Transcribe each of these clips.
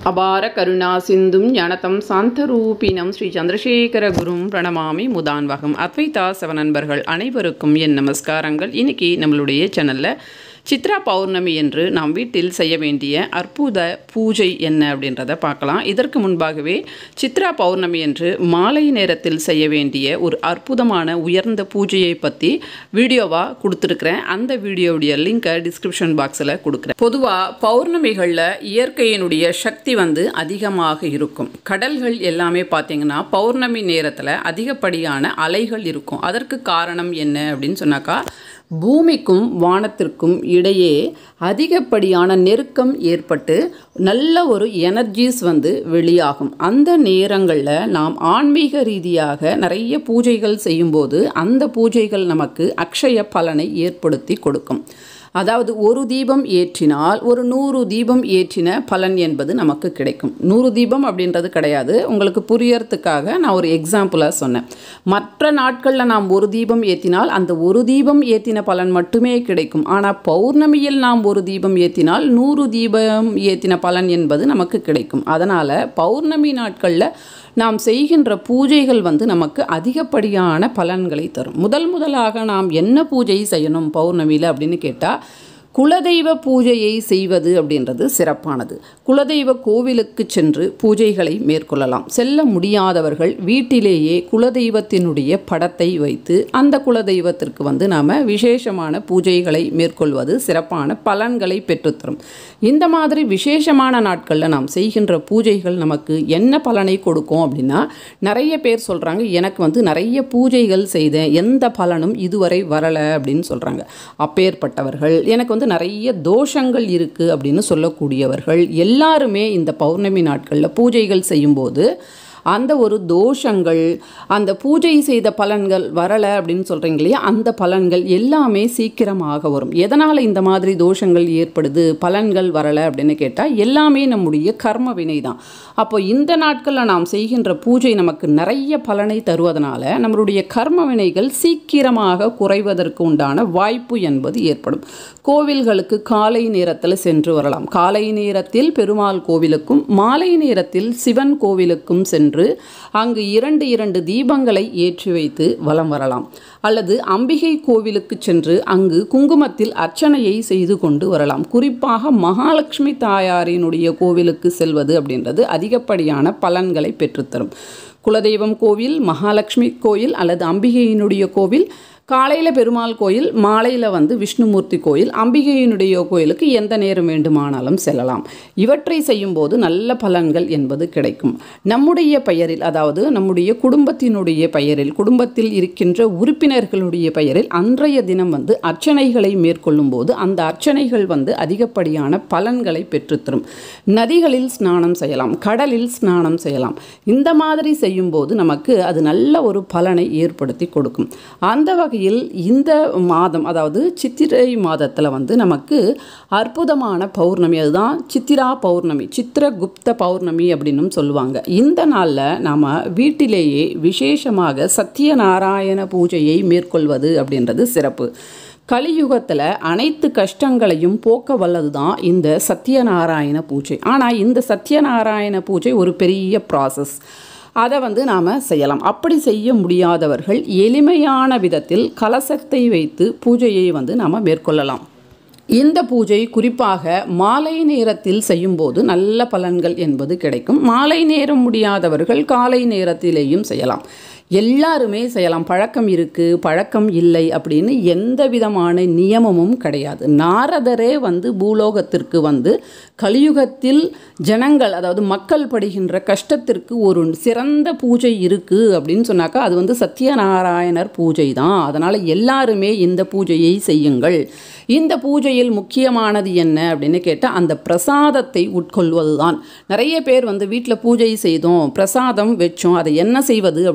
அபார கருணா சிந்தும் ஞானதம் சாந்தரூபினம் ஸ்ரீ சந்திரசேகர குரும் பிரணமாமி முதான்வகம் அத்வைதா சவ நண்பர்கள் அனைவருக்கும் என் நமஸ்காரங்கள் இன்னைக்கு நம்மளுடைய சேனலில் சித்ரா பௌர்ணமி என்று நாம் வீட்டில் செய்ய வேண்டிய அற்புத பூஜை என்ன அப்படின்றத பார்க்கலாம் இதற்கு முன்பாகவே சித்ரா பௌர்ணமி என்று மாலை நேரத்தில் செய்ய வேண்டிய ஒரு அற்புதமான உயர்ந்த பூஜையை பற்றி வீடியோவாக கொடுத்துருக்குறேன் அந்த வீடியோவுடைய லிங்கை டிஸ்கிரிப்ஷன் பாக்ஸில் கொடுக்குறேன் பொதுவாக பௌர்ணமிகளில் இயற்கையினுடைய சக்தி வந்து அதிகமாக இருக்கும் கடல்கள் எல்லாமே பார்த்தீங்கன்னா பௌர்ணமி நேரத்தில் அதிகப்படியான அலைகள் இருக்கும் அதற்கு காரணம் என்ன அப்படின்னு சொன்னாக்கா பூமிக்கும் வானத்திற்கும் இடையே அதிகப்படியான நெருக்கம் ஏற்பட்டு நல்ல ஒரு எனர்ஜிஸ் வந்து வெளியாகும் அந்த நேரங்களில் நாம் ஆன்மீக ரீதியாக நிறைய பூஜைகள் செய்யும்போது அந்த பூஜைகள் நமக்கு அக்ஷய பலனை ஏற்படுத்தி கொடுக்கும் அதாவது ஒரு தீபம் ஏற்றினால் ஒரு நூறு தீபம் ஏற்றின பலன் என்பது நமக்கு கிடைக்கும் நூறு தீபம் அப்படின்றது கிடையாது உங்களுக்கு புரியறதுக்காக நான் ஒரு எக்ஸாம்பிளாக சொன்னேன் மற்ற நாட்களில் நாம் ஒரு தீபம் ஏற்றினால் அந்த ஒரு தீபம் ஏற்றின பலன் மட்டுமே கிடைக்கும் ஆனால் பௌர்ணமியில் நாம் ஒரு தீபம் ஏற்றினால் நூறு தீபம் ஏற்றின பலன் என்பது நமக்கு கிடைக்கும் அதனால் பௌர்ணமி நாட்களில் நாம் செய்கின்ற பூஜைகள் வந்து நமக்கு அதிகப்படியான பலன்களை தரும் முதல் முதலாக நாம் என்ன பூஜை செய்யணும் பௌர்ணமியில் அப்படின்னு கேட்டால் குலதெய்வ பூஜையை செய்வது அப்படின்றது சிறப்பானது குலதெய்வ கோவிலுக்கு சென்று பூஜைகளை மேற்கொள்ளலாம் செல்ல முடியாதவர்கள் வீட்டிலேயே குலதெய்வத்தினுடைய படத்தை வைத்து அந்த குலதெய்வத்திற்கு வந்து நாம் விசேஷமான பூஜைகளை மேற்கொள்வது சிறப்பான பலன்களை பெற்றுத்தரும் இந்த மாதிரி விசேஷமான நாட்களில் நாம் செய்கின்ற பூஜைகள் நமக்கு என்ன பலனை கொடுக்கும் அப்படின்னா நிறைய பேர் சொல்கிறாங்க எனக்கு வந்து நிறைய பூஜைகள் செய்தேன் எந்த பலனும் இதுவரை வரலை அப்படின்னு சொல்கிறாங்க அப்பேற்பட்டவர்கள் எனக்கு வந்து நிறைய தோஷங்கள் இருக்குது அப்படின்னு சொல்லக்கூடியவர்கள் எல்லாருமே இந்த பௌர்ணமி நாட்களில் பூஜைகள் செய்யும்போது அந்த ஒரு தோஷங்கள் அந்த பூஜை செய்த பலன்கள் வரலை அப்படின்னு சொல்கிறீங்க இல்லையா அந்த பலன்கள் எல்லாமே சீக்கிரமாக வரும் எதனால் இந்த மாதிரி தோஷங்கள் ஏற்படுது பலன்கள் வரலை அப்படின்னு கேட்டால் எல்லாமே நம்முடைய கர்ம வினை தான் அப்போ இந்த நாட்களில் நாம் செய்கின்ற பூஜை நமக்கு நிறைய பலனை தருவதனால நம்மளுடைய கர்ம வினைகள் சீக்கிரமாக குறைவதற்கு உண்டான வாய்ப்பு என்பது ஏற்படும் கோவில்களுக்கு காலை நேரத்தில் சென்று வரலாம் காலை நேரத்தில் பெருமாள் கோவிலுக்கும் மாலை நேரத்தில் சிவன் கோவிலுக்கும் சென்று சென்று அங்கு இரண்டு இரண்டு தீபங்களை ஏற்றி வைத்து வலம் வரலாம் அல்லது அம்பிகை கோவிலுக்கு சென்று அங்கு குங்குமத்தில் அர்ச்சனையை செய்து கொண்டு வரலாம் குறிப்பாக மகாலட்சுமி தாயாரினுடைய கோவிலுக்கு செல்வது அப்படின்றது அதிகப்படியான பலன்களை பெற்றுத்தரும் குலதெய்வம் கோவில் மகாலட்சுமி கோயில் அல்லது அம்பிகையினுடைய கோவில் காலையில் பெருமாள் கோயில் மாலையில் வந்து விஷ்ணுமூர்த்தி கோயில் அம்பிகையினுடைய கோயிலுக்கு எந்த நேரம் வேண்டுமானாலும் செல்லலாம் இவற்றை செய்யும்போது நல்ல பலன்கள் என்பது கிடைக்கும் நம்முடைய பெயரில் அதாவது நம்முடைய குடும்பத்தினுடைய பெயரில் குடும்பத்தில் இருக்கின்ற உறுப்பினர்களுடைய பெயரில் அன்றைய தினம் வந்து அர்ச்சனைகளை மேற்கொள்ளும் போது அந்த அர்ச்சனைகள் வந்து அதிகப்படியான பலன்களை பெற்றுத்தரும் நதிகளில் ஸ்நானம் செய்யலாம் கடலில் ஸ்நானம் செய்யலாம் இந்த மாதிரி செய்யும்போது நமக்கு அது நல்ல ஒரு பலனை ஏற்படுத்தி கொடுக்கும் அந்த வகை வகையில் இந்த மாதம் அதாவது சித்திரை மாதத்தில் வந்து நமக்கு அற்புதமான பௌர்ணமி அதுதான் சித்திரா பௌர்ணமி சித்திரகுப்த பௌர்ணமி அப்படின்னும் சொல்லுவாங்க இந்த நாளில் நாம் வீட்டிலேயே விசேஷமாக சத்தியநாராயண பூஜையை மேற்கொள்வது அப்படின்றது சிறப்பு கலியுகத்தில் அனைத்து கஷ்டங்களையும் போக்க வல்லது தான் இந்த சத்தியநாராயண பூஜை ஆனால் இந்த சத்தியநாராயண பூஜை ஒரு பெரிய ப்ராசஸ் அதை வந்து நாம் செய்யலாம் அப்படி செய்ய முடியாதவர்கள் எளிமையான விதத்தில் கலசத்தை வைத்து பூஜையை வந்து நாம் மேற்கொள்ளலாம் இந்த பூஜை குறிப்பாக மாலை நேரத்தில் செய்யும்போது நல்ல பலன்கள் என்பது கிடைக்கும் மாலை நேரம் முடியாதவர்கள் காலை நேரத்திலேயும் செய்யலாம் எல்லாருமே செய்யலாம் பழக்கம் இருக்குது பழக்கம் இல்லை அப்படின்னு எந்த விதமான நியமமும் கிடையாது நாரதரே வந்து பூலோகத்திற்கு வந்து கலியுகத்தில் ஜனங்கள் அதாவது மக்கள் படுகின்ற கஷ்டத்திற்கு ஒரு சிறந்த பூஜை இருக்குது அப்படின்னு சொன்னாக்கா அது வந்து சத்யநாராயணர் பூஜை தான் அதனால் எல்லாருமே இந்த பூஜையை செய்யுங்கள் இந்த பூஜையில் முக்கியமானது என்ன அப்படின்னு கேட்டால் அந்த பிரசாதத்தை உட்கொள்வது தான் நிறைய பேர் வந்து வீட்டில் பூஜை செய்தோம் பிரசாதம் வச்சோம் அதை என்ன செய்வது அப்படின்னு கேட்குறீங்க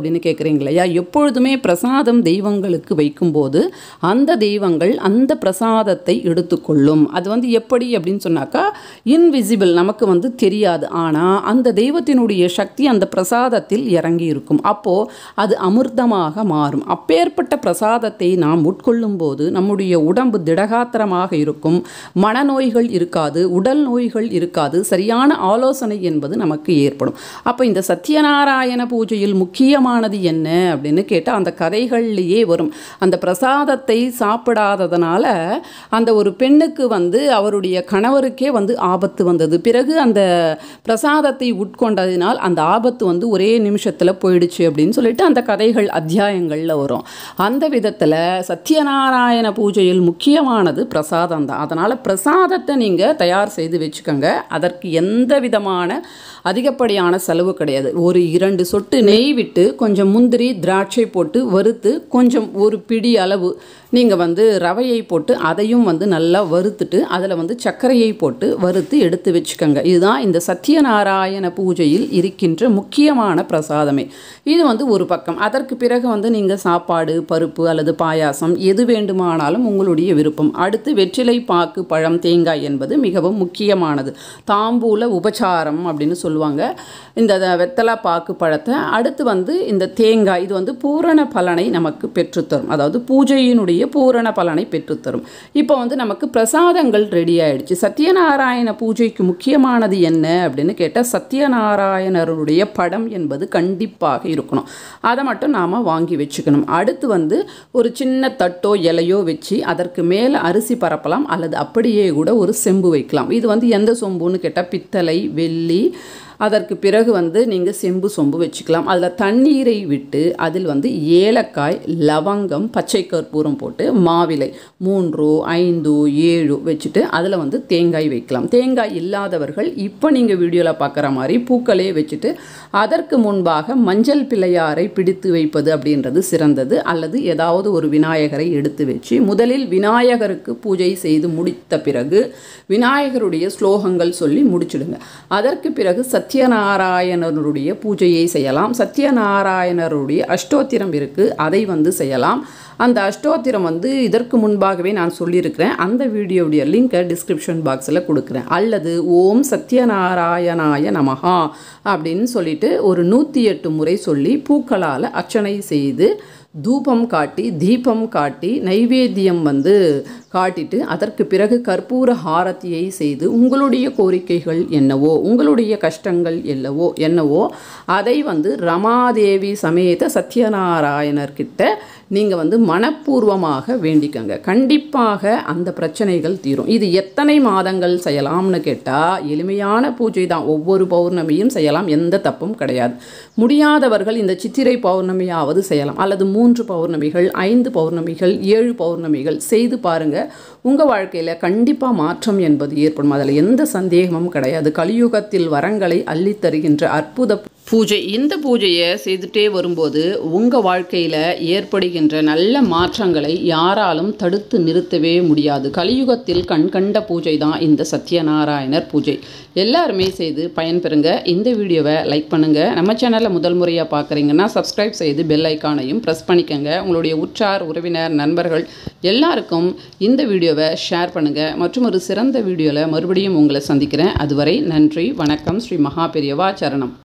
கேட்குறீங்க இல்லையா எப்பொழுதுமே பிரசாதம் தெய்வங்களுக்கு வைக்கும்போது அந்த தெய்வங்கள் அந்த பிரசாதத்தை எடுத்துக்கொள்ளும் அது வந்து எப்படி அப்படின்னு சொன்னாக்கா இன்விசிபிள் நமக்கு வந்து தெரியாது ஆனால் அந்த தெய்வத்தினுடைய சக்தி அந்த பிரசாதத்தில் இறங்கி இருக்கும் அப்போது அது அமிர்தமாக மாறும் அப்பேற்பட்ட பிரசாதத்தை நாம் உட்கொள்ளும் போது நம்முடைய உடம்பு திடகாத்திரமாக இருக்கும் மனநோய்கள் இருக்காது உடல் நோய்கள் இருக்காது சரியான ஆலோசனை என்பது நமக்கு ஏற்படும் அப்போ இந்த சத்யநாராயண பூஜையில் முக்கியமானது என்ன அப்படின்னு கேட்டால் அந்த கதைகள்லேயே வரும் அந்த பிரசாதத்தை சாப்பிடாததுனால அந்த ஒரு பெண்ணுக்கு வந்து அவருடைய கணவருக்கே வந்து ஆபத்து வந்தது பிறகு அந்த பிரசாதத்தை உட்கொண்டதினால் அந்த ஆபத்து வந்து ஒரே நிமிஷத்தில் போயிடுச்சு அப்படின்னு சொல்லிட்டு அந்த கதைகள் அத்தியாயங்களில் வரும் அந்த விதத்தில் சத்யநாராயண பூஜையில் முக்கியமானது பிரசாதம் தான் அதனால் பிரசாதத்தை நீங்கள் தயார் செய்து வச்சுக்கோங்க அதற்கு எந்த விதமான அதிகப்படியான செலவு கிடையாது ஒரு இரண்டு சொட்டு நெய் விட்டு கொஞ்சம் முந்திரி திராட்சை போட்டு வறுத்து கொஞ்சம் ஒரு பிடி அளவு நீங்கள் வந்து ரவையை போட்டு அதையும் வந்து நல்லா வறுத்துட்டு அதில் வந்து சர்க்கரையை போட்டு வறுத்து எடுத்து வச்சுக்கோங்க இதுதான் இந்த சத்யநாராயண பூஜையில் இருக்கின்ற முக்கியமான பிரசாதமே இது வந்து ஒரு பக்கம் அதற்கு பிறகு வந்து நீங்கள் சாப்பாடு பருப்பு அல்லது பாயாசம் எது வேண்டுமானாலும் உங்களுடைய விருப்பம் அடுத்து வெற்றிலை பாக்கு பழம் தேங்காய் என்பது மிகவும் முக்கியமானது தாம்பூல உபச்சாரம் அப்படின்னு சொல்லுவாங்க இந்த வெத்தலை பாக்கு பழத்தை அடுத்து வந்து இந்த தேங்காய் இது வந்து பூரண பலனை நமக்கு பெற்றுத்தரும் அதாவது பூஜையினுடைய பூரண பலனை பெற்றுத்தரும் இப்போ வந்து நமக்கு பிரசாதங்கள் ரெடி ஆயிடுச்சு சத்யநாராயண பூஜைக்கு முக்கியமானது என்ன அப்படின்னு கேட்டால் சத்யநாராயணருடைய படம் என்பது கண்டிப்பாக இருக்கணும் அதை மட்டும் நாம் வாங்கி வச்சுக்கணும் அடுத்து வந்து ஒரு சின்ன தட்டோ இலையோ வச்சு அதற்கு மேலே அரிசி பரப்பலாம் அல்லது அப்படியே கூட ஒரு செம்பு வைக்கலாம் இது வந்து எந்த சொம்புன்னு கேட்டால் பித்தளை வெள்ளி அதற்கு பிறகு வந்து நீங்கள் செம்பு சொம்பு வச்சுக்கலாம் அதில் தண்ணீரை விட்டு அதில் வந்து ஏலக்காய் லவங்கம் பச்சை கற்பூரம் போட்டு மாவிலை மூன்று ஐந்து ஏழு வச்சுட்டு அதில் வந்து தேங்காய் வைக்கலாம் தேங்காய் இல்லாதவர்கள் இப்போ நீங்கள் வீடியோவில் பார்க்குற மாதிரி பூக்களே வச்சுட்டு அதற்கு முன்பாக மஞ்சள் பிள்ளையாரை பிடித்து வைப்பது அப்படின்றது சிறந்தது அல்லது ஏதாவது ஒரு விநாயகரை எடுத்து வச்சு முதலில் விநாயகருக்கு பூஜை செய்து முடித்த பிறகு விநாயகருடைய ஸ்லோகங்கள் சொல்லி முடிச்சிடுங்க அதற்கு பிறகு சத்யநாராயணருடைய பூஜையை செய்யலாம் சத்யநாராயணருடைய அஷ்டோத்திரம் இருக்குது அதை வந்து செய்யலாம் அந்த அஷ்டோத்திரம் வந்து இதற்கு முன்பாகவே நான் சொல்லியிருக்கிறேன் அந்த வீடியோடைய லிங்கை டிஸ்கிரிப்ஷன் பாக்ஸில் கொடுக்குறேன் அல்லது ஓம் சத்யநாராயணாய நமஹா அப்படின்னு சொல்லிட்டு ஒரு நூற்றி எட்டு முறை சொல்லி பூக்களால் அர்ச்சனை செய்து தூபம் காட்டி தீபம் காட்டி நைவேத்தியம் வந்து காட்டிட்டு அதற்கு பிறகு கற்பூர ஹாரத்தியை செய்து உங்களுடைய கோரிக்கைகள் என்னவோ உங்களுடைய கஷ்டங்கள் என்னவோ என்னவோ அதை வந்து ரமாதேவி சமேத சத்யநாராயணர்கிட்ட நீங்கள் வந்து மனப்பூர்வமாக வேண்டிக்கங்க கண்டிப்பாக அந்த பிரச்சனைகள் தீரும் இது எத்தனை மாதங்கள் செய்யலாம்னு கேட்டால் எளிமையான பூஜை தான் ஒவ்வொரு பௌர்ணமியும் செய்யலாம் எந்த தப்பும் கிடையாது முடியாதவர்கள் இந்த சித்திரை பௌர்ணமியாவது செய்யலாம் அல்லது மூன்று பௌர்ணமிகள் ஐந்து பௌர்ணமிகள் ஏழு பௌர்ணமிகள் செய்து பாருங்கள் உங்கள் வாழ்க்கையில் கண்டிப்பாக மாற்றம் என்பது ஏற்படும் அதில் எந்த சந்தேகமும் கிடையாது கலியுகத்தில் வரங்களை அள்ளித் தருகின்ற அற்புத பூஜை இந்த பூஜையை செய்துட்டே வரும்போது உங்கள் வாழ்க்கையில் ஏற்படுகின்ற நல்ல மாற்றங்களை யாராலும் தடுத்து நிறுத்தவே முடியாது கலியுகத்தில் கண்கண்ட பூஜை தான் இந்த சத்யநாராயணர் பூஜை எல்லாருமே செய்து பயன்பெறுங்க இந்த வீடியோவை லைக் பண்ணுங்கள் நம்ம சேனலில் முதல் முறையாக பார்க்குறீங்கன்னா சப்ஸ்கிரைப் செய்து பெல் ஐக்கானையும் ப்ரெஸ் பண்ணிக்கோங்க உங்களுடைய உற்றார் உறவினர் நண்பர்கள் எல்லாருக்கும் இந்த வீடியோவை ஷேர் பண்ணுங்கள் மற்றும் ஒரு சிறந்த வீடியோவில் மறுபடியும் உங்களை சந்திக்கிறேன் அதுவரை நன்றி வணக்கம் ஸ்ரீ மகா பெரியவா சரணம்